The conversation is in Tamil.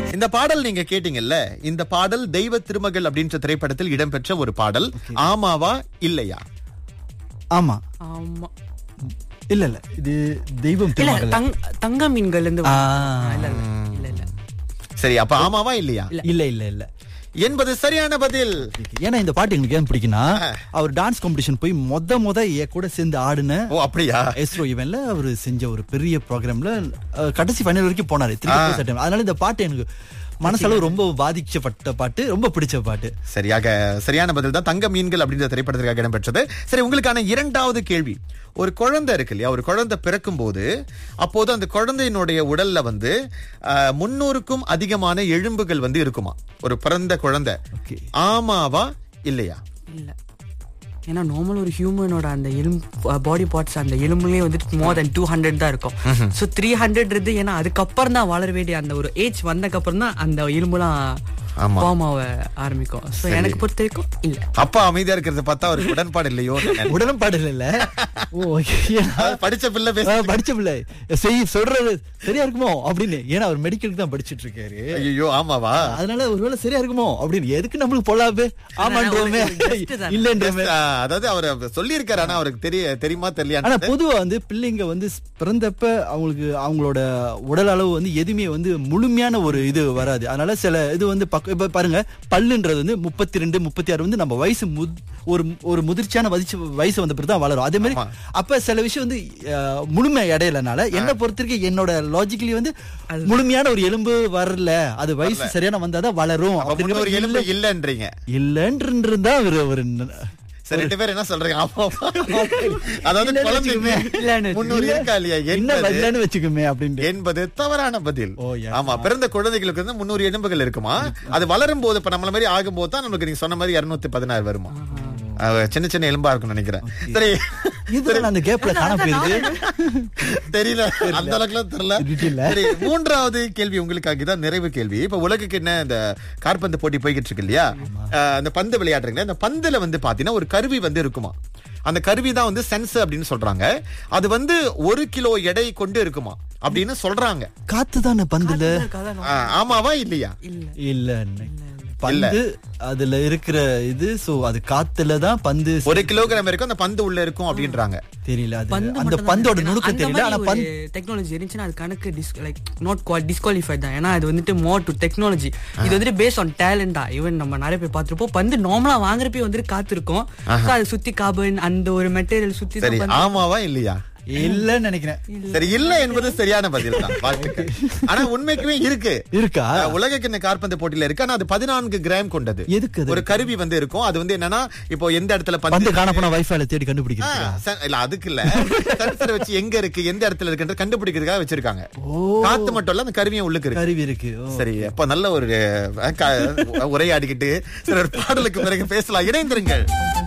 இந்த பாடல் நீங்க கேட்டீங்கல்ல இந்த பாடல் தெய்வ திருமகள் அப்படின்ற திரைப்படத்தில் இடம்பெற்ற ஒரு பாடல் ஆமாவா இல்லையா ஆமா ஆமா இல்ல இல்ல இது தெய்வம் இல்ல திருமகள் தங் தங்க மீன்கள் இருந்து ஆ. இல்ல இல்ல இல்ல இல்ல சரி அப்ப ஆமாவா இல்லையா இல்ல இல்ல இல்ல என்பது சரியான பதில் ஏன்னா இந்த பாட்டு எங்களுக்கு ஏன் பிடிக்கும்னா அவர் டான்ஸ் காம்படிஷன் போய் மொத மொத என் கூட சேர்ந்து ஆடுன ஓ அப்படியா எஸ்ரோ இவன்ல அவர் செஞ்ச ஒரு பெரிய ப்ரோக்ராம்ல கடைசி ஃபைனல் வரைக்கும் போனாரு திருப்பி போய் set. அதனால இந்த பாட்டு எனக்கு மனசளவு ரொம்ப பாதிக்கப்பட்ட பாட்டு ரொம்ப பிடிச்ச பாட்டு சரியாக சரியான பதில் தான் தங்க மீன்கள் அப்படின்ற திரைப்படத்திற்காக இடம்பெற்றது சரி உங்களுக்கான இரண்டாவது கேள்வி ஒரு குழந்தை இருக்கு இல்லையா ஒரு குழந்தை பிறக்கும் போது அப்போது அந்த குழந்தையினுடைய உடல்ல வந்து அஹ், முன்னூறுக்கும் அதிகமான எலும்புகள் வந்து இருக்குமா ஒரு பிறந்த குழந்தை ஓகே ஆமாவா இல்லையா இல்ல ஏன்னா நார்மல் ஒரு ஹியூமனோட அந்த எலும்பு பாடி பார்ட்ஸ் அந்த எலும்புலயே வந்துட்டு மோர் தென் டூ ஹண்ட்ரட் தான் இருக்கும் ஸோ த்ரீ ஹண்ட்ரட் இருந்து ஏன்னா அதுக்கப்புறம் தான் வளர வேண்டிய அந்த ஒரு ஏஜ் வந்ததுக்கு அப்புறம் தான் அந்த எலும்புலாம் ஆமா. ஃபார்ம் ஆக ஆரம்பிக்கும் ஸோ எனக்கு பொறுத்த வரைக்கும் இல்ல அப்பா அமைதியா இருக்கிறத பார்த்தா அவருக்கு உடன்பாடு இல்லையோ உடன்பாடு இல்ல ஓ ஏன்னா அதாவது படிச்ச பிள்ளை பேச ஆ, படிச்ச பிள்ளை செய் சொல்றது சரியா இருக்குமோ அப்படின்னு ஏன்னா அவர் மெடிக்கலுக்கு தான் படிச்சிட்டு இருக்காரு ஐயோ ஆமாவா அதனால ஒருவேளை சரியா இருக்குமோ அப்படின்னு எதுக்கு நம்மளுக்கு பொல்லாப்பு ஆமான்றோமே ஒரு guest தானே. இல்லன்றோமே அஹ், அதாவது அவர் சொல்லி இருக்காரு ஆனா அவருக்கு தெரிய தெரியுமா ஆனா தெரியலையா பொதுவா வந்து பிள்ளைங்க வந்து பிறந்தப்ப அவங்களுக்கு அவங்களோட உடல் அளவு வந்து எதுவுமே வந்து முழுமையான ஒரு இது வராது அதனால சில இது வந்து பக்க இப்ப பாருங்க பல்லுன்றது வந்து முப்பத்தி ரெண்டு முப்பத்தி ஆறு வந்து நம்ம வயசு முத்- ஒரு ஒரு முதிர்ச்சியான வயசு வயசு வந்த பிறகு தான் வளரும் அதே மாதிரி ஆமா. அப்ப சில விஷயம் வந்து அஹ், முழுமை அடையலனால என்ன பொறுத்திருக்கு என்னோட லாஜிக்கலி வந்து முழுமையான ஒரு எலும்பு வரல அது வயசு சரியான வந்தாதான் வளரும் அப்ப முன்னூறு அப்படிங்கிற எலும்பு இல்லன்றீங்க இல்லன்றா ஒரு ஒரு சரி ரெண்டு பேர் என்ன சொல்றீங்க ஆமாவா அதாவது இல்லன்னு குழந்தைங்க இல்லன்னு முன்னூறு இருக்கா இல்லையா என்ன என்பது வரலன்னு வச்சுக்குமே அப்படின்ட்டு என்பது தவறான பதில் ஓ, yes. ஆமா பிறந்த குழந்தைகளுக்கு வந்து முன்னூறு எலும்புகள் இருக்குமா அது வளரும் போது இப்ப நம்மள மாதிரி ஆகும் போது தான் நமக்கு நீங்க சொன்ன மாதிரி இருநூத்தி பதினாறு வருமா அஹ், சின்ன சின்ன எலும்பா இருக்கும்னு நினைக்கிறேன் சரி இதுல அந்த கேப்ல காண போயிருது தெரியல அந்த அளவுக்குலாம் தெரியல தெரியல. சரி மூன்றாவது கேள்வி உங்களுக்காக தான் நிறைவு கேள்வி இப்ப உலகுக்கு என்ன இந்த காற்பந்து போட்டி போய்கிட்டு இருக்கு இல்லையா அஹ், அந்த பந்து விளையாடுறீங்க அந்த பந்துல வந்து பாத்தீங்கன்னா ஒரு கருவி வந்து இருக்குமா அந்த கருவி தான் வந்து சென்ஸ் அப்படின்னு சொல்றாங்க அது வந்து ஒரு கிலோ எடை கொண்டு இருக்குமா அப்படின்னு சொல்றாங்க காத்து தானே பந்துல அஹ், ஆமாவா இல்லையா இல்ல இல்ல பந்து அதுல இருக்கிற இது சோ அது காத்துல தான் பந்து ஒரு கிலோகிராம் இருக்கும் அந்த பந்து உள்ள இருக்கும் அப்படின்றாங்க தெரியல அது பந்து அந்த மட்டும் தான் பந்தோட ஏன்னா நுணுக்கம் அந்த தெரியல ஆனா மாதிரி பந்து ஒரு டெக்னாலஜி இருந்துச்சுன்னா அது கணக்கு லைக் நாட் டிஸ்குவாலிஃபைட் தான் ஏன்னா அது வந்துட்டு மோர் டு டெக்னாலஜி இது வந்துட்டு பேஸ்ட் ஆன் டேலண்டா ஈவன் நம்ம நிறைய பேர் பார்த்திருப்போம் பந்து நார்மலா வாங்குறப்பே வந்துட்டு காத்திருக்கும் So அது சுத்தி கார்பன் அந்த ஒரு மெட்டீரியல் சுத்தி சரி தான் பந்து- ஆமாவா இல்லையா இல்லன்னு நினைக்கிறேன் சரி இல்ல என்பது சரியான பதில் தான் வாழ்த்துக்கள் ஆனா உண்மைக்குமே இருக்கு இருக்கா அஹ், உலக கிண்ண காற்பந்து போட்டியில இருக்கு ஆனா அது பதினான்கு கிராம் கொண்டது எதுக்கு அது ஒரு கருவி வந்து இருக்கும் அது வந்து என்னன்னா இப்போ எந்த இடத்துல பந்து பந்து காண போனா வைஃபைல தேடி ஆ, கண்டுபிடிக்கிறது செ- இல்ல அதுக்கு இல்ல சென்சர் வச்சு எங்க இருக்கு எந்த இடத்துல இருக்குன்ற கண்டுபிடிக்கிறதுக்காக வச்சிருக்காங்க காத்து மட்டும் இல்ல அந்த கருவியும் உள்ளுக்கு இருக்கு கருவி இருக்கு ஓ. சரி அப்ப நல்ல ஒரு அஹ், க- உரையாடிக்கிட்டு சரி ஒரு பாடலுக்கு பிறகு பேசலாம் இணைந்திருங்கள்